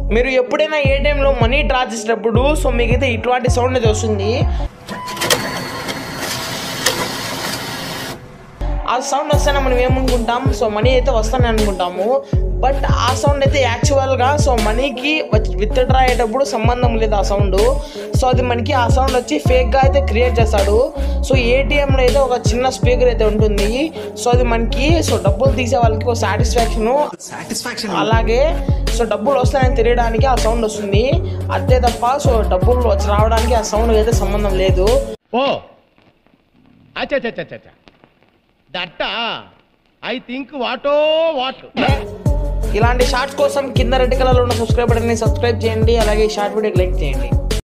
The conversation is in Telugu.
మీరు ఎప్పుడైనా ఏటీఎంలో మనీ డ్రా చేసేటప్పుడు సో మీకైతే ఇటువంటి సౌండ్ అయితే వస్తుంది ఆ సౌండ్ వస్తేనే మనం ఏమనుకుంటాం సో మనీ అయితే వస్తానే అనుకుంటాము బట్ ఆ సౌండ్ అయితే యాక్చువల్గా సో మనీకి విత్డ్రా అయ్యేటప్పుడు సంబంధం లేదు ఆ సౌండ్ సో అది మనకి ఆ సౌండ్ వచ్చి ఫేక్గా అయితే క్రియేట్ చేస్తాడు సో ఏటీఎంలో అయితే ఒక చిన్న స్పీకర్ అయితే ఉంటుంది సో అది మనకి సో డబ్బులు తీసే వాళ్ళకి ఒక సాటిస్ఫాక్షన్ సాటిస్ఫాక్షన్ అలాగే సో డబ్బులు వస్తాయని తెలియడానికి ఆ సౌండ్ వస్తుంది అంతే తప్ప సో డబ్బులు వచ్చి రావడానికి ఆ సౌండ్ అయితే సంబంధం లేదు ఓ అచ్చచ్చచ్చచ్చ దట్ట ఐ థింక్ వాటో వాట్ ఇలాంటి షార్ట్స్ కోసం కింద రెడ్ కలర్లో ఉన్న సబ్స్క్రైబ్ బటన్ని సబ్స్క్రైబ్ చేయండి అలాగే ఈ షార్ట్ వీడియోకి లైక్ చేయండి